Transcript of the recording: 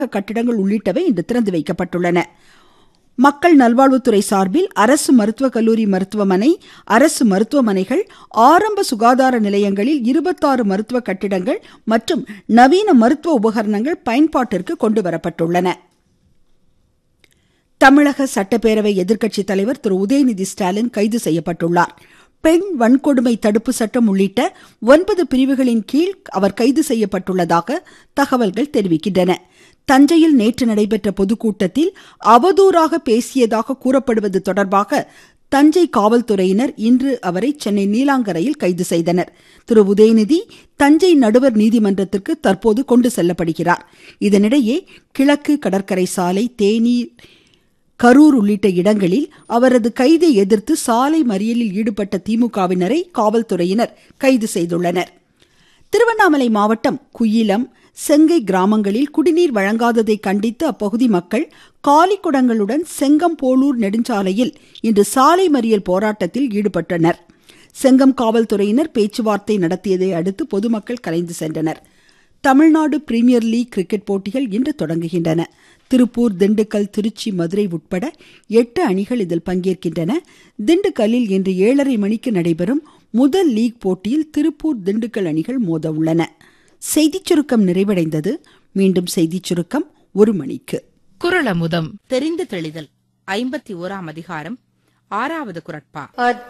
கட்டிடங்கள் உள்ளிட்டவை இன்று திறந்து வைக்கப்பட்டுள்ளன மக்கள் நல்வாழ்வுத்துறை சார்பில் அரசு மருத்துவக் கல்லூரி மருத்துவமனை அரசு மருத்துவமனைகள் ஆரம்ப சுகாதார நிலையங்களில் இருபத்தாறு மருத்துவ கட்டிடங்கள் மற்றும் நவீன மருத்துவ உபகரணங்கள் பயன்பாட்டிற்கு கொண்டுவரப்பட்டுள்ளன தமிழக சட்டப்பேரவை எதிர்க்கட்சித் தலைவர் திரு உதயநிதி ஸ்டாலின் கைது செய்யப்பட்டுள்ளார் பெண் வன்கொடுமை தடுப்பு சட்டம் உள்ளிட்ட ஒன்பது பிரிவுகளின் கீழ் அவர் கைது செய்யப்பட்டுள்ளதாக தகவல்கள் தெரிவிக்கின்றன தஞ்சையில் நேற்று நடைபெற்ற பொதுக்கூட்டத்தில் அவதூறாக பேசியதாக கூறப்படுவது தொடர்பாக தஞ்சை காவல்துறையினர் இன்று அவரை சென்னை நீலாங்கரையில் கைது செய்தனர் திரு உதயநிதி தஞ்சை நடுவர் நீதிமன்றத்திற்கு தற்போது கொண்டு செல்லப்படுகிறார் இதனிடையே கிழக்கு கடற்கரை சாலை தேநீர் கரூர் உள்ளிட்ட இடங்களில் அவரது கைதை எதிர்த்து சாலை மறியலில் ஈடுபட்ட திமுகவினரை காவல்துறையினர் கைது செய்துள்ளனர் திருவண்ணாமலை மாவட்டம் குயிலம் செங்கை கிராமங்களில் குடிநீர் வழங்காததை கண்டித்து அப்பகுதி மக்கள் காலி குடங்களுடன் செங்கம் போலூர் நெடுஞ்சாலையில் இன்று சாலை மறியல் போராட்டத்தில் ஈடுபட்டனர் செங்கம் காவல்துறையினர் பேச்சுவார்த்தை நடத்தியதை அடுத்து பொதுமக்கள் கலைந்து சென்றனர் தமிழ்நாடு பிரீமியர் லீக் கிரிக்கெட் போட்டிகள் இன்று தொடங்குகின்றன திருப்பூர் திண்டுக்கல் திருச்சி மதுரை உட்பட எட்டு அணிகள் இதில் பங்கேற்கின்றன திண்டுக்கல்லில் இன்று ஏழரை மணிக்கு நடைபெறும் முதல் லீக் போட்டியில் திருப்பூர் திண்டுக்கல் அணிகள் மோத உள்ளன செய்திச் சுருக்கம் நிறைவடைந்தது மீண்டும் செய்திச் சுருக்கம் ஒரு மணிக்கு குரலமுதம் தெரிந்து தெளிதல் ஐம்பத்தி ஓராம் அதிகாரம் ஆறாவது குரட்பா